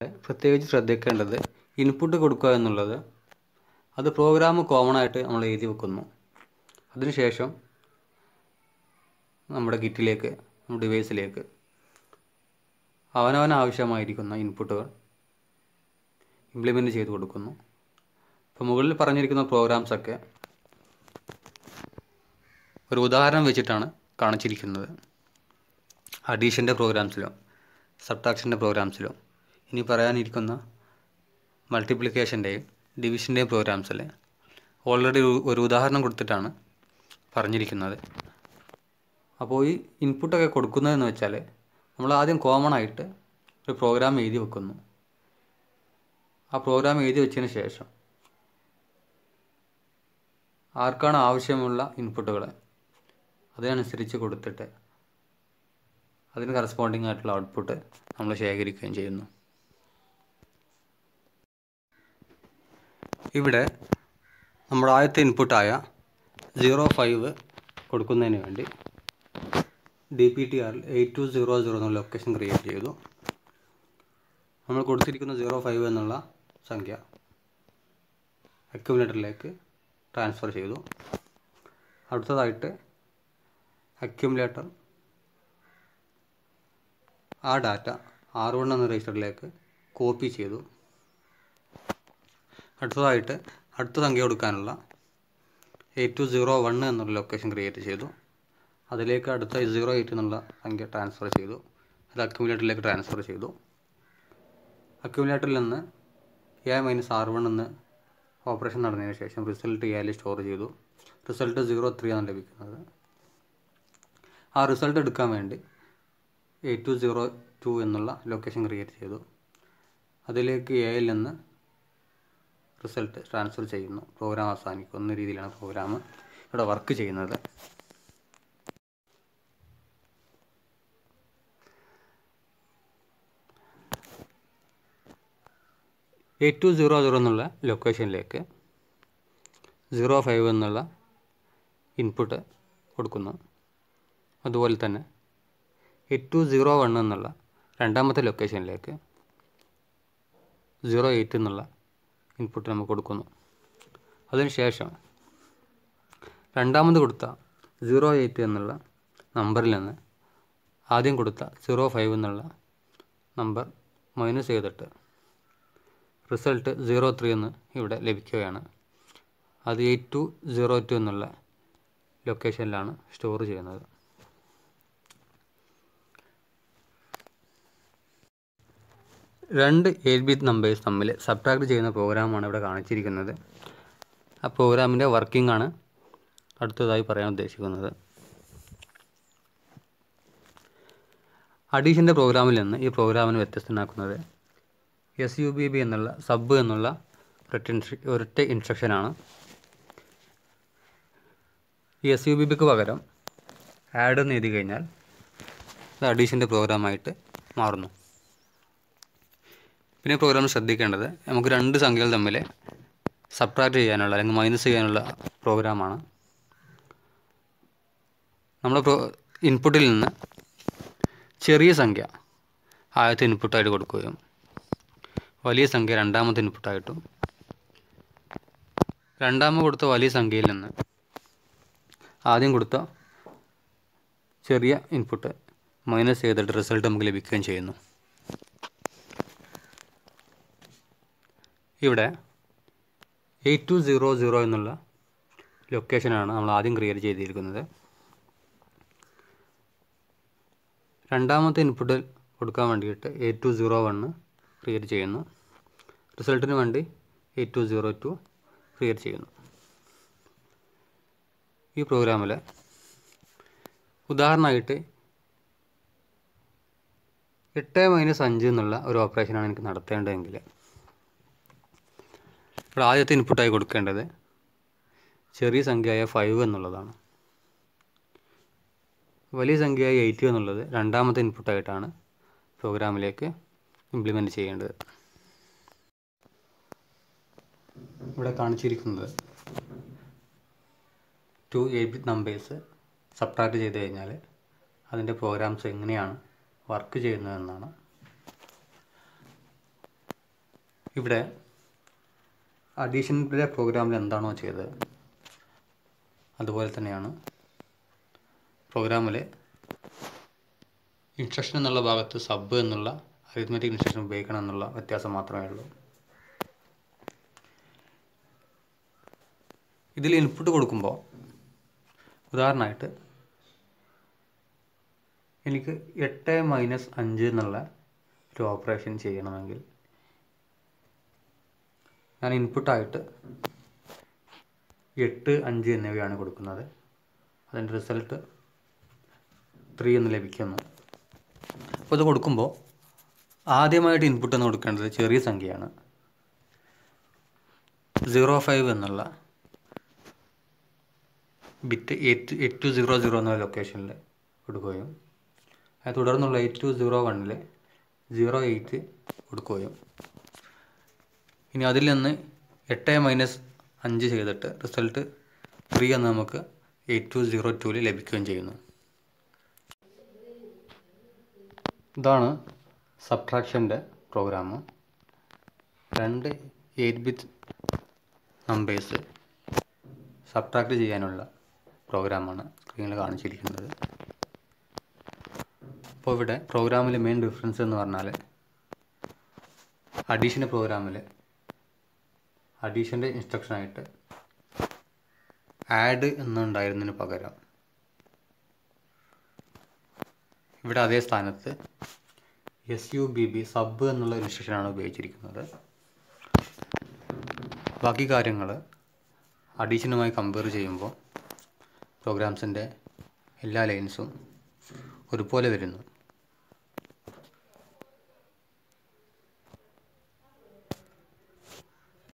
ഇവിടെ പ്രത്യേകിച്ച് ശ്രദ്ധിക്കേണ്ടത് ഇൻപുട്ട് കൊടുക്കുക എന്നുള്ളത് അത് പ്രോഗ്രാം കോമൺ ആയിട്ട് നമ്മൾ എഴുതി വെക്കുന്നു അതിനുശേഷം നമ്മുടെ കിറ്റിലേക്ക് നമ്മുടെ ഡിവൈസിലേക്ക് അവനവന് ആവശ്യമായിരിക്കുന്ന ഇൻപുട്ടുകൾ ഇംപ്ലിമെൻറ്റ് ചെയ്ത് കൊടുക്കുന്നു ഇപ്പോൾ മുകളിൽ പറഞ്ഞിരിക്കുന്ന പ്രോഗ്രാംസൊക്കെ ഒരു ഉദാഹരണം വെച്ചിട്ടാണ് കാണിച്ചിരിക്കുന്നത് അഡീഷൻ്റെ പ്രോഗ്രാംസിലോ സബ്ട്രാക്ഷൻ്റെ പ്രോഗ്രാംസിലോ ഇനി പറയാനിരിക്കുന്ന മൾട്ടിപ്ലിക്കേഷൻ്റെയും ഡിവിഷൻ്റെയും പ്രോഗ്രാംസിൽ ഓൾറെഡി ഒരു ഉദാഹരണം കൊടുത്തിട്ടാണ് പറഞ്ഞിരിക്കുന്നത് അപ്പോൾ ഈ ഇൻപുട്ടൊക്കെ കൊടുക്കുന്നതെന്ന് വെച്ചാൽ നമ്മൾ ആദ്യം കോമൺ ആയിട്ട് ഒരു പ്രോഗ്രാം എഴുതി വെക്കുന്നു ആ പ്രോഗ്രാം എഴുതി വെച്ചതിന് ശേഷം ആർക്കാണ് ആവശ്യമുള്ള ഇൻപുട്ടുകൾ അതിനനുസരിച്ച് കൊടുത്തിട്ട് അതിന് കറസ്പോണ്ടിങ് ആയിട്ടുള്ള ഔട്ട്പുട്ട് നമ്മൾ ശേഖരിക്കുകയും ചെയ്യുന്നു ഇവിടെ നമ്മുടെ ആദ്യത്തെ ഇൻപുട്ടായ സീറോ ഫൈവ് കൊടുക്കുന്നതിന് വേണ്ടി ഡി പി ടി ആറിൽ എയ്റ്റ് ടു സീറോ സീറോ എന്നുള്ള ലൊക്കേഷൻ ക്രിയേറ്റ് ചെയ്തു നമ്മൾ കൊടുത്തിരിക്കുന്ന സീറോ ഫൈവ് എന്നുള്ള സംഖ്യ അക്യുമുലേറ്ററിലേക്ക് ട്രാൻസ്ഫർ ചെയ്തു അടുത്തതായിട്ട് അക്യുമുലേറ്റർ ആ ഡാറ്റ ആർ വൺ എന്ന രജിസ്റ്ററിലേക്ക് കോപ്പി ചെയ്തു അടുത്തതായിട്ട് അടുത്ത സംഖ്യ കൊടുക്കാനുള്ള എയ്റ്റ് ടു സീറോ വൺ എന്നുള്ള ലൊക്കേഷൻ ക്രിയേറ്റ് ചെയ്തു അതിലേക്ക് അടുത്ത സീറോ എയ്റ്റ് എന്നുള്ള സംഖ്യ ട്രാൻസ്ഫർ ചെയ്തു അത് അക്യുമുലേറ്ററിലേക്ക് ട്രാൻസ്ഫർ ചെയ്തു അക്യുമുലേറ്ററിൽ നിന്ന് എ മൈനസ് ആർ വൺ എന്ന് ഓപ്പറേഷൻ നടന്നതിന് ശേഷം റിസൾട്ട് എയിൽ സ്റ്റോർ ചെയ്തു റിസൾട്ട് സീറോ ത്രീ ആണ് ലഭിക്കുന്നത് ആ റിസൾട്ട് എടുക്കാൻ വേണ്ടി എയ്റ്റ് ടു സീറോ ടു എന്നുള്ള ലൊക്കേഷൻ ക്രിയേറ്റ് ചെയ്തു അതിലേക്ക് എയിൽ നിന്ന് റിസൾട്ട് ട്രാൻസ്ഫർ ചെയ്യുന്നു പ്രോഗ്രാം അവസാനിക്കുന്ന രീതിയിലാണ് പ്രോഗ്രാം ഇവിടെ വർക്ക് ചെയ്യുന്നത് എയ്റ്റ് ടു സീറോ സീറോ എന്നുള്ള ലൊക്കേഷനിലേക്ക് സീറോ ഫൈവ് എന്നുള്ള ഇൻപുട്ട് കൊടുക്കുന്നു അതുപോലെ തന്നെ എയ്റ്റ് ടു സീറോ വൺ എന്നുള്ള രണ്ടാമത്തെ ലൊക്കേഷനിലേക്ക് സീറോ എയ്റ്റ് എന്നുള്ള ഇൻപുട്ട് നമുക്ക് കൊടുക്കുന്നു അതിനുശേഷം രണ്ടാമത് കൊടുത്ത സീറോ എയ്റ്റ് എന്നുള്ള നമ്പറിൽ നിന്ന് ആദ്യം കൊടുത്ത സീറോ ഫൈവ് എന്നുള്ള നമ്പർ മൈനസ് ചെയ്തിട്ട് റിസൾട്ട് സീറോ ത്രീ എന്ന് ഇവിടെ ലഭിക്കുകയാണ് അത് എയ്റ്റ് ടു സീറോ ടു എന്നുള്ള ലൊക്കേഷനിലാണ് സ്റ്റോർ ചെയ്യുന്നത് രണ്ട് എയ്റ്റ് ബിറ്റ് നമ്പേഴ്സ് തമ്മിൽ സബ്ട്രാക്ട് ചെയ്യുന്ന പ്രോഗ്രാമാണ് ഇവിടെ കാണിച്ചിരിക്കുന്നത് ആ പ്രോഗ്രാമിൻ്റെ വർക്കിംഗ് ആണ് അടുത്തതായി പറയാൻ ഉദ്ദേശിക്കുന്നത് അഡീഷൻ്റെ പ്രോഗ്രാമിൽ നിന്ന് ഈ പ്രോഗ്രാമിനെ വ്യത്യസ്തനാക്കുന്നത് എസ് യു ബി ബി എന്നുള്ള സബ് എന്നുള്ള ഒരൊറ്റ ഇൻസ്ട്ര ഒരൊറ്റ ഇൻസ്ട്രക്ഷനാണ് ഈ എസ് യു ബി ബിക്ക് പകരം ആഡ് എന്ന് എഴുതി കഴിഞ്ഞാൽ അത് അഡീഷൻ്റെ പ്രോഗ്രാമായിട്ട് മാറുന്നു പിന്നെ പ്രോഗ്രാം ശ്രദ്ധിക്കേണ്ടത് നമുക്ക് രണ്ട് സംഖ്യകൾ തമ്മിൽ സബ്ട്രാക്ട് ചെയ്യാനുള്ള അല്ലെങ്കിൽ മൈനസ് ചെയ്യാനുള്ള പ്രോഗ്രാമാണ് നമ്മുടെ പ്രോ ഇൻപുട്ടിൽ നിന്ന് ചെറിയ സംഖ്യ ആദ്യത്തെ ഇൻപുട്ടായിട്ട് കൊടുക്കുകയും വലിയ സംഖ്യ രണ്ടാമത്തെ ഇൻപുട്ടായിട്ടും രണ്ടാമത് കൊടുത്ത വലിയ സംഖ്യയിൽ നിന്ന് ആദ്യം കൊടുത്ത ചെറിയ ഇൻപുട്ട് മൈനസ് ചെയ്തിട്ട് റിസൾട്ട് നമുക്ക് ലഭിക്കുകയും ചെയ്യുന്നു ഇവിടെ എയ്റ്റ് ടു സീറോ സീറോ എന്നുള്ള ലൊക്കേഷനാണ് നമ്മൾ ആദ്യം ക്രിയേറ്റ് ചെയ്തിരിക്കുന്നത് രണ്ടാമത്തെ ഇൻപുട്ട് കൊടുക്കാൻ വേണ്ടിയിട്ട് eight two zero one create ചെയ്യുന്നു റിസൾട്ടിന് വേണ്ടി eight two zero two create ചെയ്യുന്നു ഈ പ്രോഗ്രാമിൽ ഉദാഹരണമായിട്ട് എട്ട് മൈനസ് അഞ്ച് എന്നുള്ള ഒരു ഓപ്പറേഷനാണ് എനിക്ക് നടത്തേണ്ടതെങ്കിൽ ഇവിടെ ആദ്യത്തെ ഇൻപുട്ടായി കൊടുക്കേണ്ടത് ചെറിയ സംഖ്യയായ ഫൈവ് എന്നുള്ളതാണ് വലിയ സംഖ്യയായ എയ്റ്റ് എന്നുള്ളത് രണ്ടാമത്തെ ഇൻപുട്ടായിട്ടാണ് പ്രോഗ്രാമിലേക്ക് ഇംപ്ലിമെൻറ്റ് ചെയ്യേണ്ടത് ഇവിടെ കാണിച്ചിരിക്കുന്നത് two eight bit numbers subtract ചെയ്ത് കഴിഞ്ഞാൽ അതിൻ്റെ പ്രോഗ്രാംസ് എങ്ങനെയാണ് വർക്ക് ചെയ്യുന്നതെന്നാണ് ഇവിടെ അഡീഷൻ്റെ പ്രോഗ്രാമിൽ എന്താണോ ചെയ്തത് അതുപോലെ തന്നെയാണ് പ്രോഗ്രാമിൽ ഇൻസ്ട്രക്ഷൻ എന്നുള്ള ഭാഗത്ത് സബ് എന്നുള്ള അരിത്മെറ്റിക് ഇൻസ്ട്രക്ഷൻ ഉപയോഗിക്കണം എന്നുള്ള വ്യത്യാസം മാത്രമേ ഉള്ളൂ ഇതിൽ ഇൻപുട്ട് കൊടുക്കുമ്പോൾ ഉദാഹരണമായിട്ട് എനിക്ക് എട്ട് മൈനസ് അഞ്ച് എന്നുള്ള ഒരു ഓപ്പറേഷൻ ചെയ്യണമെങ്കിൽ ഞാൻ ഇൻപുട്ടായിട്ട് എട്ട് അഞ്ച് എന്നിവയാണ് കൊടുക്കുന്നത് അതിൻ്റെ റിസൾട്ട് ത്രീ എന്ന് ലഭിക്കുന്നു അപ്പോൾ ഇത് കൊടുക്കുമ്പോൾ ആദ്യമായിട്ട് ഇൻപുട്ട് എന്ന് കൊടുക്കേണ്ടത് ചെറിയ സംഖ്യയാണ് സീറോ ഫൈവ് എന്നുള്ള bit eight eight two zero zero എന്ന ലൊക്കേഷനിൽ കൊടുക്കുകയും അത് തുടർന്നുള്ള എയ്റ്റ് ടു സീറോ വണ്ണിൽ സീറോ എയ്റ്റ് കൊടുക്കുകയും ഇനി അതിൽ നിന്ന് എട്ട് മൈനസ് അഞ്ച് ചെയ്തിട്ട് റിസൾട്ട് ത്രീ എന്ന് നമുക്ക് എയ്റ്റ് ടു സീറോ ടൂവിൽ ലഭിക്കുകയും ചെയ്യുന്നു ഇതാണ് സബ്ട്രാക്ഷൻ്റെ പ്രോഗ്രാം രണ്ട് എയ്റ്റ് ബിറ്റ് നമ്പേഴ്സ് സബ്ട്രാക്ട് ചെയ്യാനുള്ള പ്രോഗ്രാമാണ് സ്ക്രീനിൽ കാണിച്ചിരിക്കുന്നത് അപ്പോൾ ഇവിടെ പ്രോഗ്രാമിലെ മെയിൻ ഡിഫറൻസ് എന്ന് പറഞ്ഞാൽ അഡീഷൻ്റെ പ്രോഗ്രാമിൽ അഡീഷൻ്റെ ഇൻസ്ട്രക്ഷനായിട്ട് ആഡ് എന്നുണ്ടായിരുന്നതിന് പകരം ഇവിടെ അതേ സ്ഥാനത്ത് S U B B sub എന്നുള്ള ഇൻസ്ട്രക്ഷനാണ് ഉപയോഗിച്ചിരിക്കുന്നത് ബാക്കി കാര്യങ്ങൾ അഡീഷനുമായി കമ്പയർ ചെയ്യുമ്പോൾ പ്രോഗ്രാംസിൻ്റെ എല്ലാ ലൈൻസും ഒരുപോലെ വരുന്നു